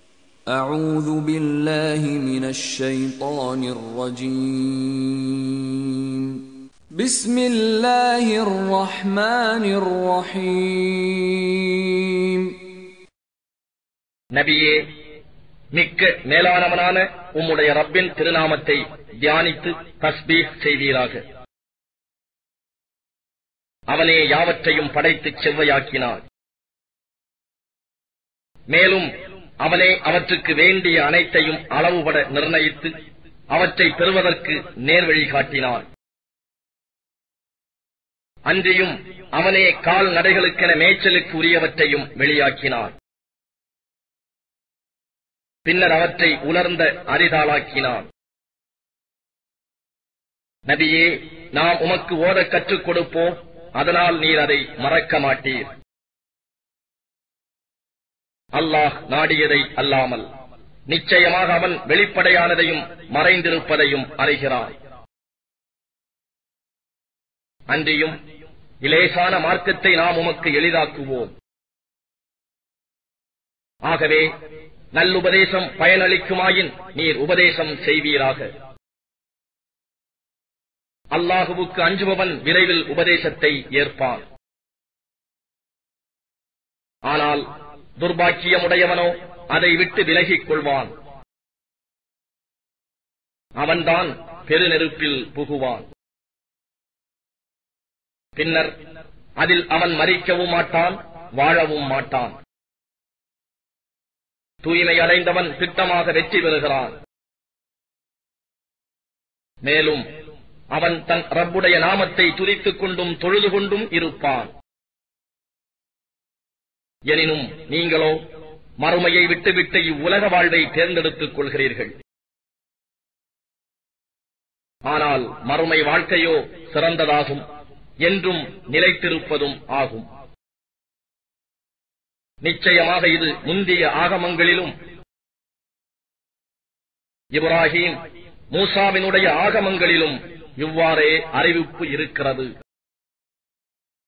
أعوذ بالله من الشيطان الرجيم بسم الله الرحمن الرحيم நபியே மிக்க மேலானவனான உம்முடைய ரப்பின் திருநாமத்தை தியானித்து தஸ்பீஹ் செய்வீராக அவனே யாவற்றையும் படைத்துச் செவ்வையாக்கினான் மேலும் அவனே அவற்றுக்கு வேண்டிய அனைத்தையும் அளவுபட நிர்ணயித்து அவற்றை பெறுவதற்கு நேர்வழி காட்டினான் அன்றியும் அவனே கால் நடைகளுக்கென மேய்ச்சலுக்கு உரியவற்றையும் வெளியாக்கினான் பின்னர் அவற்றை உலர்ந்த அரிதாளாக்கினான் நபியே நாம் உமக்கு ஓத கற்றுக் கொடுப்போம் அதனால் நீர் அதை மறக்க மாட்டீர் அல்லாஹ் நாடியதை அல்லாமல் நிச்சயமாக அவன் வெளிப்படையானதையும் மறைந்திருப்பதையும் அறிகிறான் அன்றியும் இலேசான மார்க்கத்தை நாம் உமக்கு எளிதாக்குவோம் ஆகவே நல்லுபதேசம் பயனளிக்குமாயின் நீர் உபதேசம் செய்வீராக அல்லாஹுவுக்கு அஞ்சுபவன் விரைவில் உபதேசத்தை ஏற்பான் ஆனால் துர்பாக்கியமுடையவனோ அதை விட்டு விலகிக் கொள்வான் அவன்தான் பெருநெருப்பில் புகுவான் பின்னர் அதில் அவன் மறிக்கவும் மாட்டான் வாழவும் மாட்டான் தூய்மை அடைந்தவன் திட்டமாக வெற்றி பெறுகிறான் மேலும் அவன் தன் ரப்புடைய நாமத்தை துதித்துக் கொண்டும் தொழுது கொண்டும் இருப்பான் எனினும் நீங்களோ மறுமையை விட்டுவிட்டு இவ்வுலக வாழ்வை தேர்ந்தெடுத்துக் கொள்கிறீர்கள் ஆனால் மறுமை வாழ்க்கையோ சிறந்ததாகும் என்றும் நிலைத்திருப்பதும் ஆகும் நிச்சயமாக இது முந்தைய ஆகமங்களிலும் இப்ராஹிம் மூசாவினுடைய ஆகமங்களிலும் இவ்வாறே அறிவிப்பு இருக்கிறது